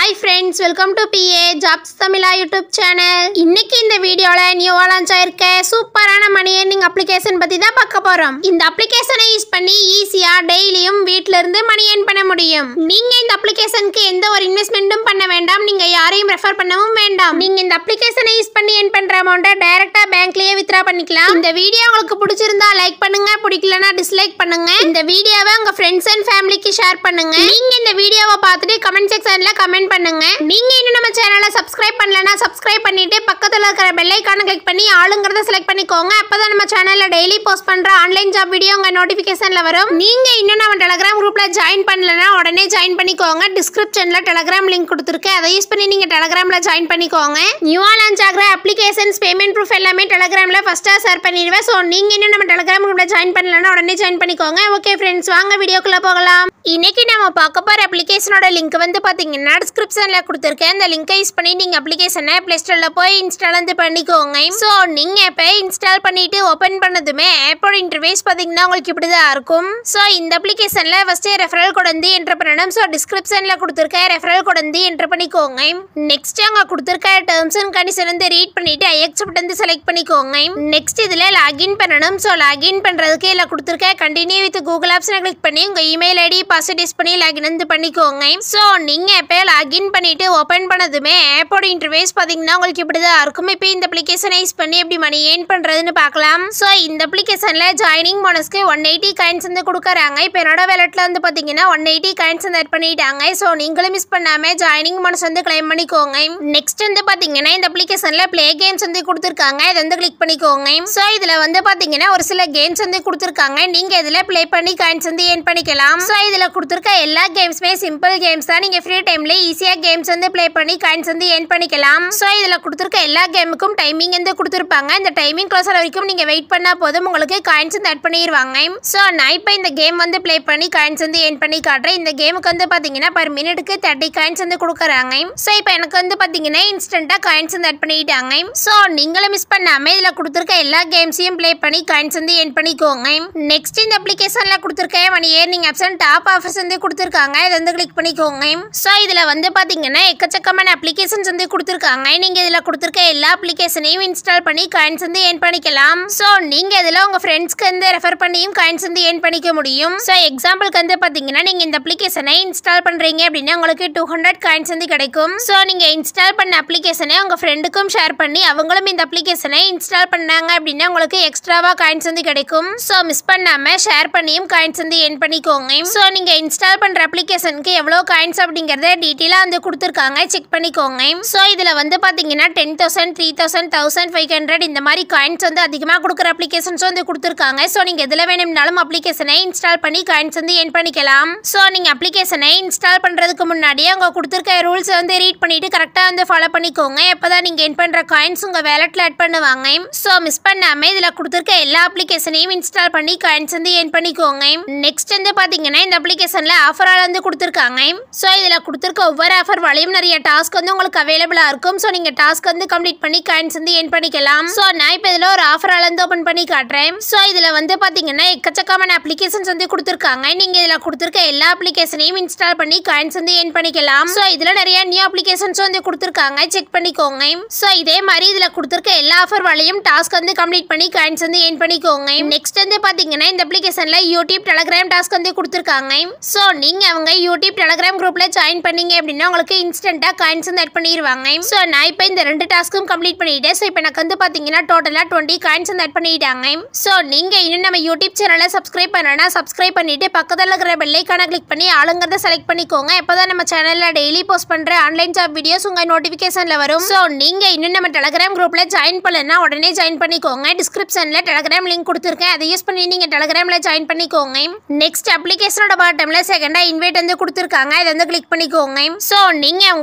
hi friends welcome to BA jobs தமிழா YouTube channel இன்னைக்கு இந்த வீடியோவில் நியூவாக லான்ச் ஆயிருக்க சூப்பரான மணி ஏர்னிங் அப்ளிகேஷன் பற்றி தான் பார்க்க போகிறோம் இந்த அப்ளிகேஷனை யூஸ் பண்ணி ஈஸியாக டெய்லியும் வீட்டில இருந்து மணி ஏர்ன் பண்ண முடியும் நீங்கள் இந்த அப்ளிகேஷனுக்கு எந்த ஒரு இன்வெஸ்ட்மெண்ட்டும் பண்ண வேண்டாம் நீங்கள் யாரையும் ரெஃபர் பண்ணவும் வேண்டாம் நீங்கள் இந்த அப்ளிகேஷனை யூஸ் பண்ணி ஏர்ன் பண்ணுற அமௌண்ட்டை டைரெக்டாக பேங்க்லேயே வித்ரா பண்ணிக்கலாம் இந்த வீடியோ உங்களுக்கு பிடிச்சிருந்தா லைக் பண்ணுங்க பிடிக்கலனா டிஸ்லைக் பண்ணுங்க இந்த வீடியோவை உங்க ஃப்ரெண்ட்ஸ் அண்ட் ஃபேமிலிக்கு ஷேர் பண்ணுங்க நீங்க இந்த வீடியோவை பார்த்துட்டு கமெண்ட் செக்ஷன்ல கமெண்ட் பண்ணுங்க நீங்க இன்னும் நம்ம சேனலை சப்ஸ்கிரைப் பண்ணலனா சப்ஸ்கிரைப் பண்ணிட்டு பக்கத்துல இருக்கிற பெல் ஐகானை கிளிக் பண்ணி ஆளுங்கிறத செலக்ட் பண்ணிக்கோங்க அப்பதான் நம்ம சேனல்ல டெய்லி போஸ்ட் பண்ற ஆன்லைன் ஜாப் வீடியோ உங்க நோட்டிபிகேஷன்ல வரும் நீங்க இன்னும் நம்ம டெலகிராம் குரூப்ல ஜாயின் பண்ணலனா உடனே ஜாயின் பண்ணிக்கோங்க டிஸ்கிரிப்ஷன்ல டெலகிராம் லிங்க் கொடுத்துருக்கேன் அதை யூஸ் பண்ணி நீங்க டெலகிராம்ல ஜாயின் பண்ணிக்கோங்க நியூவா லான்ச் ஆகிற அப்ளிகேஷன்ஸ் பேமெண்ட் ப்ரூஃப் எல்லாமே டெலகிராம்ல ஃபர்ஸ்டா ஷேர் பண்ணிடுவேன் ஸோ நீங்க இன்னும் நம்ம டெலகிராம் குரூப்ல ஜாயின் பண்ணலனா உடனே ஜாயின் பண்ணிக்கோங்க ஓகே ஃப்ரெண்ட்ஸ் வாங்க வீடியோக்குள்ள போகலாம் இன்னைக்கு நம்ம பார்க்க போற அப்ளிகேஷனோட லிங்க் வந்து பாத்தீங்கன்னா டிஸ்கிரிப்ஷன்ல கொடுத்துருக்கேன் அந்த லிங்கை யூஸ் பண்ணி நீங்க அப்ளிகேஷனை பிளே ஸ்டோர்ல போய் இன்ஸ்டால் வந்து பண்ணிக்கோங்க ஸோ நீங்க இப்போ இன்ஸ்டால் பண்ணிட்டு ஓபன் பண்ணதுமே ஆப்போட இன்டர்வேஸ் பாத்தீங்கன்னா உங்களுக்கு இப்படி தான் இருக்கும் ஸோ இந்த அப்ளிகேஷன்ல ஃபர்ஸ்ட் ரெஃபரல் கோட் வந்து என்டர் பண்ணணும் ஸோ டிஸ்கிரிப்ஷன்ல கொடுத்துருக்க ரெஃபரல் கோட் வந்து என்டர் பண்ணிக்கோங்க நெக்ஸ்ட் அங்க கொடுத்துருக்க டேர்ம்ஸ் அண்ட் கண்டிஷன் வந்து ரீட் பண்ணிட்டு ஐ அக்செப்ட் வந்து செலக்ட் பண்ணிக்கோங்க நெக்ஸ்ட் இதுல லாகின் பண்ணணும் ஸோ லாகின் பண்றதுக்கு இதுல கொடுத்துருக்க கண்டினியூ வித் கூகுள் ஆப்ஷனை கிளிக் பண்ணி உங்க இமெயில் ஐடி பாஸ்வேர்ட் யூஸ் பண்ணி லாகின் வந்து பண்ணிக்கோங்க ஸோ நீங்க இப்போ லாகின் பண்ணிட்டு ஓபன் பண்ணதுமே ஆப்போட இன்டர்வேஸ் பாத்தீங்கன்னா உங்களுக்கு இப்படி தான் இருக்கும் இப்போ இந்த அப்ளிகேஷனை யூஸ் பண்ணி எப்படி மணி ஏர்ன் பண்றதுன்னு பார்க்கலாம் ஸோ இந்த அப்ளிகேஷன்ல ஜாயினிங் போனஸ்க்கு ஒன் எயிட்டி காயின்ஸ் வந்து கொடுக்குறாங்க இப்போ என்னோட வேலட்ல வந்து பாத்தீங்கன்னா ஒன் எயிட்டி காயின்ஸ் வந்து ஆட் பண்ணிட்டாங்க ஸோ நீங்களும் மிஸ் பண்ணாம ஜாயினிங் போனஸ் வந்து கிளைம் பண்ணிக்கோங்க நெக்ஸ்ட் வந்து பாத்தீங்கன்னா இந்த அப்ளிகேஷன்ல ப்ளே கேம்ஸ் வந்து கொடுத்துருக்காங்க இதை வந்து கிளிக் பண்ணிக்கோங்க ஸோ இதுல வந்து பாத்தீங்கன்னா ஒரு சில கேம்ஸ் வந்து கொடுத்துருக்காங்க நீங்க இதுல ப்ளே பண்ணி காயின்ஸ் வந்து ஏர்ன் பண்ணிக்கலாம் ஸோ இதுல கொடுத்துருக்க எல்லா கேம்ஸுமே சிம்பிள் கேம்ஸ் தான் நீங்க ஃப்ரீ டைம்ல ஈஸியா கேம்ஸ் வந்து ப்ளே பண்ணி காயின்ஸ் வந்து ஏர்ன் பண்ணிக்கலாம் ஸோ இதுல கொடுத்துருக்க எல்லா கேமுக்கும் டைமிங் வந்து கொடுத்துருப்பாங்க இந்த டைமிங் க்ளோஸ் ஆகிற வரைக்கும் நீங்க வெயிட் பண்ணா போதும் உங்களுக்கு காயின்ஸ் வந்து ஆட் பண்ணிடுவாங்க ஸோ நான் இப்போ இந்த கேம் வந்து ப்ளே பண்ணி காயின்ஸ் வந்து ஏர்ன் பண்ணி காட்டுறேன் இந்த கேமுக்கு வந்து பாத்தீங்கன்னா பர் மினிட்டுக்கு தேர்ட்டி காயின்ஸ் வந்து கொடுக்குறாங்க ஸோ இப்போ எனக்கு வந்து பாத்தீங்கன்னா இன்ஸ்டன்ட்டாக காயின்ஸ் வந்து ஆட் பண்ணிட்டாங்க ஸோ நீங்களும் மிஸ் பண்ணாம இதுல கொடுத்துருக்க எல்லா கேம்ஸையும் ப்ளே பண்ணி காயின்ஸ் வந்து ஏர்ன் பண்ணிக்கோங்க நெக்ஸ்ட் இந்த அப்ளிகேஷன்ல கொடுத்துருக்க money earning option top offers வந்து கொடுத்துருக்காங்க இதை வந்து கிளிக் பண்ணிக்கோங்க ஸோ இதுல வந்து பாத்தீங்கன்னா எக்கச்சக்கமான அப்ளிகேஷன்ஸ் வந்து கொடுத்துருக்காங்க நீங்க இதுல கொடுத்துருக்க எல்லா அப்ளிகேஷனையும் இன்ஸ்டால் பண்ணி காயின்ஸ் வந்து ஏர்ன் பண்ணிக்கலாம் ஸோ நீங்க இதுல உங்க ஃப்ரெண்ட்ஸ்க்கு வந்து ரெஃபர் பண்ணியும் காயின்ஸ் வந்து ஏர்ன் பண்ணிக்க முடியும் ஸோ எக்ஸாம்பிளுக்கு வந்து பாத்தீங்கன்னா நீங்க இந்த அப்ளிகேஷனை இன்ஸ்டால் பண்றீங்க அப்படின்னா உங்களுக்கு டூ ஹண்ட்ரட் காயின்ஸ் வந்து கிடைக்கும் ஸோ நீங்க இன்ஸ்டால் பண்ண அப்ளிகேஷனை உங்க ஃப்ரெண்டுக்கும் ஷேர் பண்ணி அவங்களும் இந்த அப்ளிகேஷனை இன்ஸ்டால் பண்ணாங்க அப்படின்னா உங்களுக்கு எக்ஸ்ட்ராவா காயின்ஸ் வந்து கிடைக்கும் ஸோ மிஸ் பண்ணாம ஷேர் பண்ணியும் காயின்ஸ் வந்து ஏர்ன் பண்ணிக்கோங்க ஸோ நீங்க இன்ஸ்டால் பண்ற அப்ளிகேஷனுக்கு எவ்வளோ காயின்ஸ் அப்படிங்கறத டீட்டெயிலாக வந்து கொடுத்துருக்காங்க செக் பண்ணிக்கோங்க ஸோ இதுல வந்து பாத்தீங்கன்னா ten thousand three thousand thousand five hundred இந்த மாதிரி காயின்ஸ் வந்து அதிகமாக கொடுக்குற அப்ளிகேஷன்ஸ் வந்து கொடுத்துருக்காங்க ஸோ நீங்க எதுல வேணும்னாலும் அப்ளிகேஷனை இன்ஸ்டால் பண்ணி காயின்ஸ் வந்து ஏர்ன் பண்ணிக்கலாம் ஸோ நீங்க அப்ளிகேஷனை இன்ஸ்டால் பண்றதுக்கு முன்னாடியே அவங்க கொடுத்துருக்க ரூல்ஸ் வந்து ரீட் பண்ணிட்டு கரெக்டாக வந்து ஃபாலோ பண்ணிக்கோங்க எப்பதான் நீங்க என் பண்ற காயின்ஸ் உங்க வேலட்ல ஆட் பண்ணுவாங்க ஸோ மிஸ் பண்ணாம இதுல கொடுத்துருக்க எல்லா அப்ளிகேஷனையும் இன்ஸ்டால் பண்ணி காயின்ஸ் வந்து ஏர்ன் பண்ணிக்கோங்க நெக்ஸ்ட் வந்து பாத்தீங்கன்னா இந்த அப்ளிகேஷன்ல ஆஃபரால் வந்து கொடுத்துருக்காங்க ஸோ இதுல கொடுத்துருக்க ஒவ்வொரு ஆஃபர் வழியும் நிறைய டாஸ்க் வந்து உங்களுக்கு அவைலபிளா இருக்கும் ஸோ நீங்க டாஸ்க் வந்து கம்ப்ளீட் பண்ணி காயின்ஸ் வந்து ஏர்ன் பண்ணிக்கலாம் ஸோ நான் இப்போ இதுல ஒரு ஆஃபரால் வந்து ஓப்பன் பண்ணி காட்டுறேன் ஸோ இதுல வந்து பாத்தீங்கன்னா எக்கச்சக்கமான அப்ளிகேஷன்ஸ் வந்து கொடுத்துருக்காங்க நீங்க இதுல கொடுத்துருக்க எல்லா அப்ளிகேஷனையும் இன்ஸ்டால் பண்ணி காயின்ஸ் வந்து ஏர்ன் பண்ணிக்கலாம் ஸோ இதுல நிறைய நியூ அப்ளிகேஷன்ஸ் வந்து கொடுத்துருக்காங்க செக் பண்ணிக்கோங்க ஸோ இதே மாதிரி இதுல கொடுத்துருக்க எல்லா ஆஃபர் வழியும் டாஸ்க் வந்து கம்ப்ளீட் பண்ணி காயின்ஸ் வந்து ஏர்ன் பண்ணிக்கோங்க நெக்ஸ்ட் வந்து பாத்தீங்கன்னா இந்த அப்ளிகேஷன்ல யூடியூப் டெலகிராம் டாஸ்க் வந்து கொடுத்துருக்காங்க ஸோ நீங்க அவங்க யூடியூப் டெலகிராம் குரூப்ல ஜாயின் பண்ணீங்க அப்படின்னா உங்களுக்கு இன்ஸ்டன்டா காயின்ஸ் வந்து ஆட் பண்ணிடுவாங்க ஸோ நான் இப்போ இந்த ரெண்டு டாஸ்க்கும் கம்ப்ளீட் பண்ணிட்டேன் ஸோ இப்போ எனக்கு வந்து பாத்தீங்கன்னா டோட்டலா டுவெண்ட்டி காயின்ஸ் வந்து ஆட் பண்ணிட்டாங்க ஸோ நீங்க இன்னும் நம்ம யூடியூப் சேனலை சப்ஸ்கிரைப் பண்ணனா சப்ஸ்கிரைப் பண்ணிட்டு பக்கத்தில் இருக்கிற பெல்லைக்கான கிளிக் பண்ணி ஆளுங்கிறத செலக்ட் பண்ணிக்கோங்க எப்போதான் நம்ம சேனல்ல டெய்லி போஸ்ட் பண்ற ஆன்லைன் ஜாப் வீடியோஸ் உங்க நோட்டிஃபிகேஷன்ல வரும் ஸோ நீங்க இன்னும் நம்ம டெலகிராம் குரூப்ல ஜாயின் பண்ணலன்னா உடனே ஜாயின் பண்ணிக்கோங்க டிஸ்கிரிப்ஷன்ல டெலகிராம் லிங்க் கொடுத்துருக்கேன் அதை யூஸ் பண்ணி நீங்க டெலகிராம்ல ஜாயின் பண்ணிக்கோங்க நெக்ஸ்ட் அப்ளிகேஷனோட பாட்டம்ல செகண்டா இன்வைட் வந்து கொடுத்துருக்காங்க இதை வந்து கிளிக் பண்ணிக்கோங்க ஸோ நீங்க உங்க ரெஃபரல்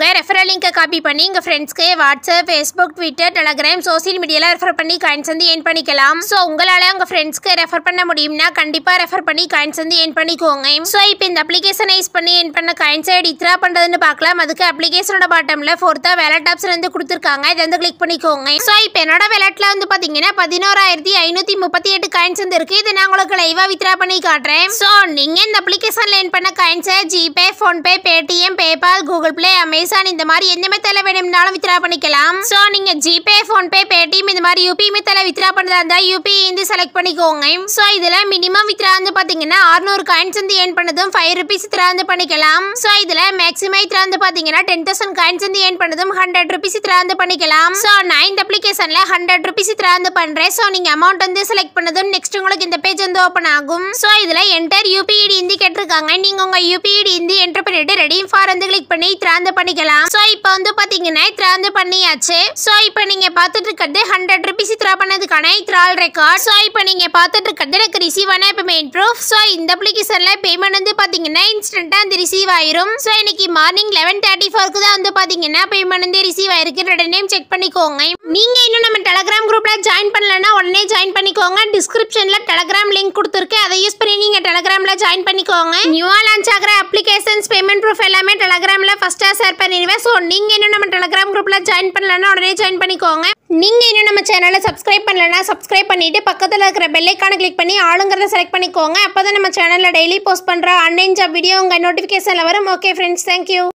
லிங்கை காப்பி பண்ணி உங்கள் ஃப்ரெண்ட்ஸ்க்கு WhatsApp Facebook Twitter Telegram social மீடியாவில் ரெஃபர் பண்ணி காயின்ஸ் வந்து ஏன் பண்ணிக்கலாம் ஸோ உங்களால் உங்கள் ஃப்ரெண்ட்ஸ்க்கு ரெஃபர் பண்ண முடியும்னா கண்டிப்பாக ரெஃபர் பண்ணி காயின்ஸ் வந்து ஏன் பண்ணிக்கோங்க ஸோ இப்போ இந்த அப்ளிகேஷனை யூஸ் பண்ணி ஏன் பண்ண காயின்ஸை வித்ரா பண்ணுறதுன்னு பார்க்கலாம் அதுக்கு அப்ளிகேஷனோட பாட்டமில் ஃபோர்த்தாக வேலட் ஆப்ஷன் வந்து கொடுத்துருக்காங்க இதை வந்து கிளிக் பண்ணிக்கோங்க ஸோ இப்போ என்னோட வேலட்டில் வந்து பார்த்தீங்கன்னா பதினோராயிரத்தி ஐநூற்றி முப்பத்தி எட்டு காயின்ஸ் வந்து இருக்குது இதை நான் உங்களுக்கு லைவாக வித்ரா பண்ணி காட்டுறேன் ஸோ நீங்கள் இந்த அப்ளிகேஷனில் ஏன் பண்ண காயின்ஸை GPay PhonePe Paytm PayPal Google Play Amazon இந்த மாதிரி எந்த மெத்தடில் வேணும்னாலும் வித்ரா பண்ணிக்கலாம் ஸோ நீங்கள் ஜிபே ஃபோன்பே பேடிஎம் இந்த மாதிரி யூபி மெத்தடில் வித்ரா பண்ணுறதா இருந்தால் யூபி வந்து செலக்ட் பண்ணிக்கோங்க ஸோ இதில் மினிமம் வித்ரா வந்து பார்த்தீங்கன்னா அறுநூறு காயின்ஸ் வந்து ஏன் பண்ணதும் ஃபைவ் ருபீஸ் வித்ரா வந்து பண்ணிக்கலாம் ஸோ இதில் மேக்ஸிமம் வித்ரா வந்து பார்த்தீங்கன்னா டென் தௌசண்ட் காயின்ஸ் வந்து ஏன் பண்ணதும் ஹண்ட்ரட் ருபீஸ் வித்ரா வந்து பண்ணிக்கலாம் ஸோ நான் இந்த அப்ளிகேஷனில் ஹண்ட்ரட் ருபீஸ் வித்ரா வந்து பண்ணுறேன் ஸோ நீங்கள் அமௌண்ட் வந்து செலக்ட் பண்ணதும் நெக்ஸ்ட் உங்களுக்கு இந்த பேஜ் வந்து ஓப்பன் ஆகும் ஸோ இதில் என்டர் யூபிஐடி இந்தி கேட்டிருக்காங்க நீங்கள் உங்கள் யூபிஐடி இந்தி என்டர் பண்ணிட்டு ரெடீம் ஃபார் வந்து கிளிக் பண்ணி திராந்து பண்ணிக்கலாம் ஸோ இப்போ வந்து பார்த்தீங்கன்னா திராந்து பண்ணியாச்சு ஸோ இப்போ நீங்கள் பார்த்துட்டு இருக்கிறது ஹண்ட்ரட் ருபீஸ் த்ரா பண்ணதுக்கான த்ரால் ரெக்கார்ட் ஸோ இப்போ நீங்கள் பார்த்துட்டு இருக்கிறது எனக்கு ரிசீவ் ஆன பேமெண்ட் ப்ரூஃப் ஸோ இந்த அப்ளிகேஷனில் பேமெண்ட் வந்து பார்த்தீங்கன்னா இன்ஸ்டண்ட்டாக வந்து ரிசீவ் ஆயிரும் ஸோ இன்னைக்கு மார்னிங் லெவன் தேர்ட்டி ஃபோருக்கு தான் வந்து பார்த்தீங்கன்னா பேமெண்ட் வந்து ரிசீவ் ஆயிருக்கு ரெண்டு நேம் செக் பண்ணிக்கோங்க நீங்கள் இன்னும் நம்ம டெலகிராம் குரூப்பில் ஜாயின் பண்ணலன்னா உடனே ஜாயின் பண்ணிக்கோங்க டிஸ்கிரிப்ஷனில் டெலகிராம் லிங்க் கொடுத்துருக்கேன் அதை யூஸ் பண்ணி நீங்கள் டெலகிராமில் ஜாயின் பண்ணிக்கோங்க நியூவாக லான்ச் ஆகிற அப்ளிகேஷன்ஸ் பேமெண்ட் ப்ரூஃப் எல்லாமே டெலகிராமில் ஃபஸ்ட்டாக ஷேர் பண்ணிடுவேன் ஸோ நீங்கள் இன்னும் நம்ம டெலகிராம் குரூப்பில் ஜாயின் பண்ணலன்னா உடனே ஜாயின் பண்ணிக்கோங்க நீங்கள் இன்னும் நம்ம சேனலை சப்ஸ்கிரைப் பண்ணலன்னா சப்ஸ்கிரைப் பண்ணிட்டு பக்கத்தில் இருக்கிற பெல்லைக்கான கிளிக் பண்ணி ஆளுங்கிறத செலக்ட் பண்ணிக்கோங்க அப்போ தான் நம்ம சேனலில் டெய்லி போஸ்ட் பண்ணுற ஆன்லைன் ஜாப் வீடியோ உங்கள் நோட்டிஃபிகேஷனில் வரும் ஓகே ஃப்ரெண்ட்ஸ் தேங்க்யூ